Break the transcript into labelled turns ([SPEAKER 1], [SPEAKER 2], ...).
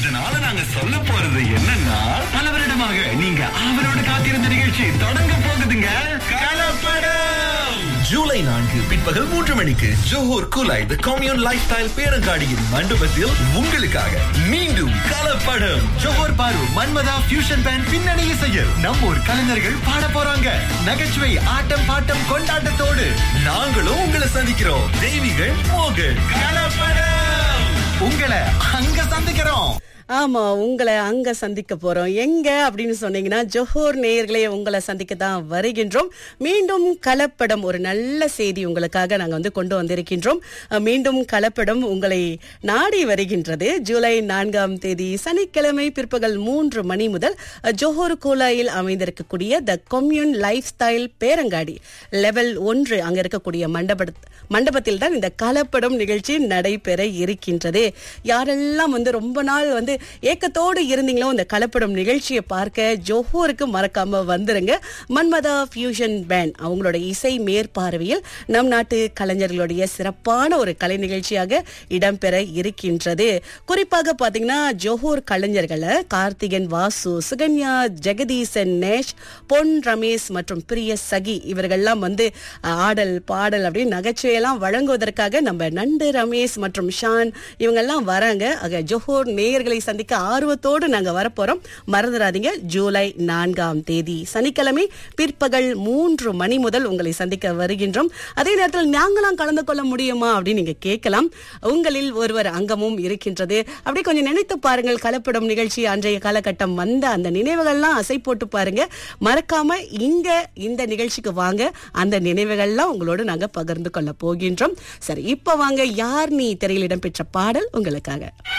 [SPEAKER 1] இதனால நாங்க சொல்ல போறது என்னன்னா பல வருடமாக நீங்க அவரோட காத்திருந்த நிகழ்ச்சி தொடங்க போகுதுங்க கலப்படம் ஜூலை நான்கு பிற்பகல் மூன்று மணிக்கு Johor Kulai the Commune lifestyle பேரங்காடியின் மண்டபத்தில் உங்களுக்காக மீண்டும் கலப்படம் ஜோஹூர் பாரு மன்மதா ஃபியூஷன் பேண்ட் பின்னணி இசையில் நம்ம ஊர் கலைஞர்கள் பாட போறாங்க நகைச்சுவை ஆட்டம் பாட்டம் கொண்டாட்டத்தோடு நாங்களும் உங்களை சந்திக்கிறோம் தெய்வீகள் மோகன் கலப்படம் உங்களை அங்க சந்திக்கிறோம்
[SPEAKER 2] ஆமா உங்களை அங்க சந்திக்க போறோம் எங்க அப்படின்னு சொன்னீங்கன்னா ஜோஹோர் நேயர்களே உங்களை சந்திக்க தான் வருகின்றோம் மீண்டும் கலப்படம் ஒரு நல்ல செய்தி உங்களுக்காக நாங்க வந்து கொண்டு வந்திருக்கின்றோம் அஹ், மீண்டும் கலப்படம் உங்களை நாடி வருகின்றது ஜூலை நான்காம் தேதி சனிக்கிழமை பிற்பகல் மூன்று மணி முதல் அஹ், ஜோஹோர் கோலாயில் அமைந்திருக்கக்கூடிய த கொம்யூன் லைஃப் ஸ்டைல் பேரங்காடி லெவல் ஒன்று அங்க இருக்கக்கூடிய மண்டப மண்டபத்தில் தான் இந்த கலப்படம் நிகழ்ச்சி நடைபெற இருக்கின்றது யாரெல்லாம் வந்து ரொம்ப நாள் வந்து ஏக்கத்தோடு இருந்தீங்களோ இந்த கலப்படம் நிகழ்ச்சியை பார்க்க ஜோஹோருக்கு மறக்காம வந்துருங்க மன்மதா ஃபியூஷன் பேண்ட் அவங்களோட இசை மேற்பார்வையில் நம் நாட்டு கலைஞர்களுடைய சிறப்பான ஒரு கலை நிகழ்ச்சியாக இடம்பெற இருக்கின்றது குறிப்பாக பாத்தீங்கன்னா ஜோஹோர் கலைஞர்களை கார்த்திகன் வாசு சுகன்யா ஜெகதீசன் நேஷ் பொன் ரமேஷ் மற்றும் பிரிய சகி இவர்கள்லாம் வந்து அஹ், ஆடல் பாடல் அப்படின்னு நகைச்சுவையெல்லாம் வழங்குவதற்காக நம்ம நண்டு ரமேஷ் மற்றும் ஷான் இவங்கெல்லாம் வராங்க ஆக ஜோஹோர் நேயர்களை சந்திக்க ஆர்வத்தோடு நாங்க வரப்போறோம் மறந்துடாதீங்க ஜூலை நான்காம் தேதி சனிக்கிழமை பிற்பகல் மூன்று மணி முதல் உங்களை சந்திக்க வருகின்றோம் அதே நேரத்தில் நாங்களாம் கலந்து கொள்ள முடியுமா அப்படின்னு நீங்க கேட்கலாம் உங்களில் ஒருவர் அங்கமும் இருக்கின்றது அப்படியே கொஞ்சம் நினைத்து பாருங்கள் கலப்படம் நிகழ்ச்சி அன்றைய காலகட்டம் வந்த அந்த நினைவுகள்லாம் அசை போட்டு பாருங்க மறக்காம இங்க இந்த நிகழ்ச்சிக்கு வாங்க அந்த நினைவுகள்லாம் உங்களோடு நாங்க பகிர்ந்து கொள்ள போகின்றோம் சரி இப்ப வாங்க யார் நீ திரையில் இடம்பெற்ற பாடல் உங்களுக்காக